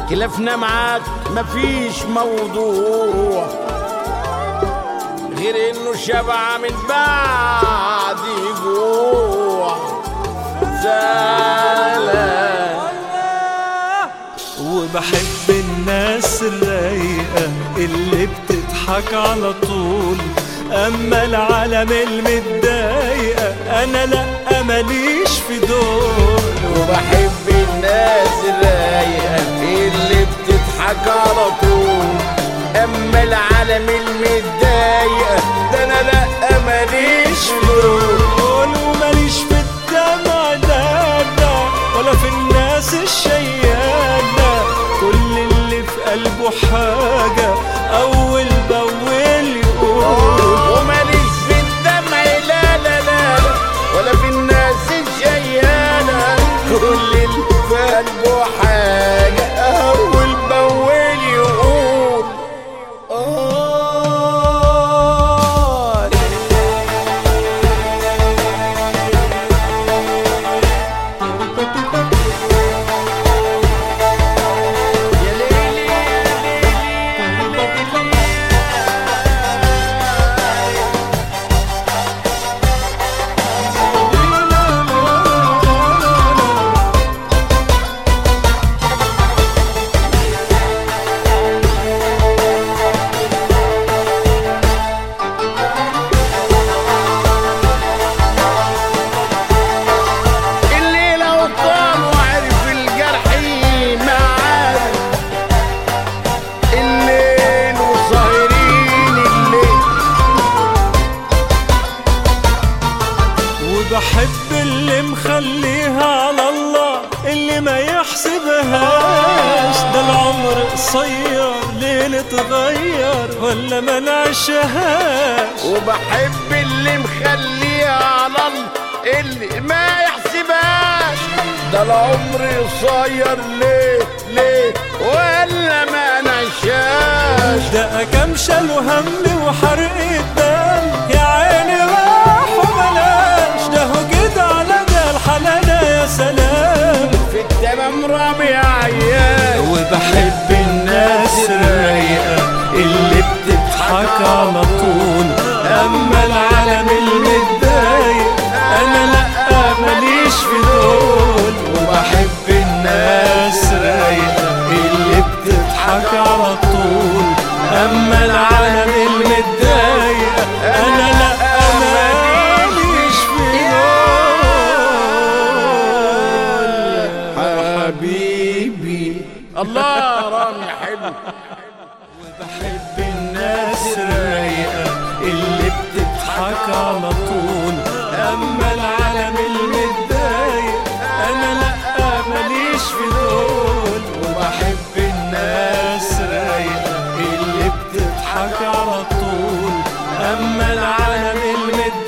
خلافنا معاك مفيش موضوع غير انه شبع من بعد جوع زعلان وبحب الناس الرايقة اللي بتضحك على طول أما العالم المتضايقة أنا لأ ماليش في دول وبحب الناس الرايقة اللي بتضحك على طول اما العالم المتضايقة ده انا لا ماليش في دول دول وماليش في الدمع ده ده ولا في الناس الشيانة كل اللي في قلبه حاجة أول بأول يقول وماليش في الدمع لا لا لا لا ولا في الناس الشيانة كل اللي في قلبه حاجة أول بأول يقول آه يا ليلي يا اللي لو طال وعرف الجرح معاه الليل وسهرين الليل وبحب اللي مخليها على الله اللي ما يحسبهاش ده العمر قصير ليه نتغير ولا ما نعيشهاش وبحب اللي مخليها على الله اللي ما يحسبهاش ده العمر قصير ليه ليه ولا ما نعشاش ده كم شال وهم وحرق الدم يا عيني راح وبلاش ده هو كده على ده الحلالة يا سلام في التمام رامي عيال وبحب الناس الرايقة اللي بتضحك على طول أما العالم المتضايق أنا لأ ماليش في دول وبحب الناس رايقة اللي بتضحك على طول أما العالم المتضايق أنا لأ ماليش في دول حبيبي الله رامي حلو بحب الناس الرايقة اللي بتضحك على طول أما العالم المتضايق أنا لأ ماليش في دول وبحب الناس رايقة اللي بتضحك على طول أما العالم المتضايق